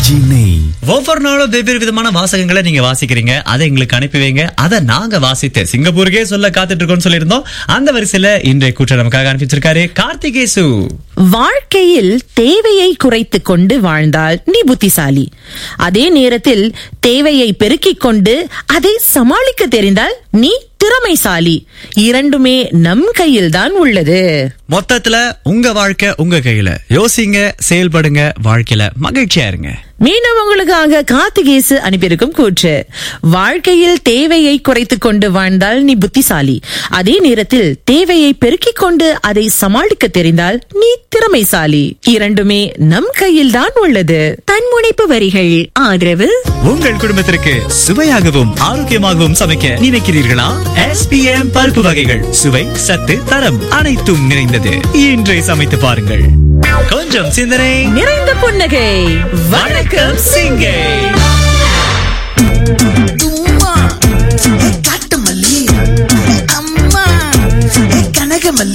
RKG நெய் ஒவ்வொரு நாளும் வெவ்வேறு விதமான வாசகங்களை நீங்க வாசிக்கிறீங்க அதை எங்களுக்கு அனுப்பி வைங்க அதை நாங்க வாசித்து சிங்கப்பூருக்கே சொல்ல காத்துட்டு இருக்கோம்னு சொல்லியிருந்தோம் அந்த வரிசையில இன்றைய கூட்டம் நமக்காக அனுப்பிச்சிருக்காரு கார்த்திகேசு வாழ்க்கையில் தேவையை குறைத்துக் கொண்டு வாழ்ந்தால் நீ புத்திசாலி அதே நேரத்தில் தேவையை பெருக்கிக் கொண்டு அதை சமாளிக்க தெரிந்தால் நீ திறமைசாலி இரண்டுமே நம் கையில் தான் உள்ளது மொத்தத்துல உங்க வாழ்க்கை உங்க கையில யோசிங்க செயல்படுங்க வாழ்க்கையில மகிழ்ச்சியா இருங்க மீண்டும் உங்களுக்காக கார்த்திகேசு அனுப்பியிருக்கும் கூற்று வாழ்க்கையில் தேவையை குறைத்துக் கொண்டு வாழ்ந்தால் நீ புத்திசாலி அதே நேரத்தில் தேவையை பெருக்கிக் கொண்டு அதை சமாளிக்க தெரிந்தால் நீ திறமைசாலி இரண்டுமே நம் கையில் தான் உள்ளது தன்முனைப்பு வரிகள் ஆதரவு உங்கள் குடும்பத்திற்கு சுவையாகவும் ஆரோக்கியமாகவும் சமைக்க நினைக்கிறீர்களா எஸ்பிஎம் பருப்பு வகைகள் சுவை சத்து தரம் அனைத்தும் நிறைந்தது இன்றை சமைத்து பாருங்கள் கொஞ்சம் சிந்தனை நிறைந்த புன்னகை வணக்கம் சிங்கை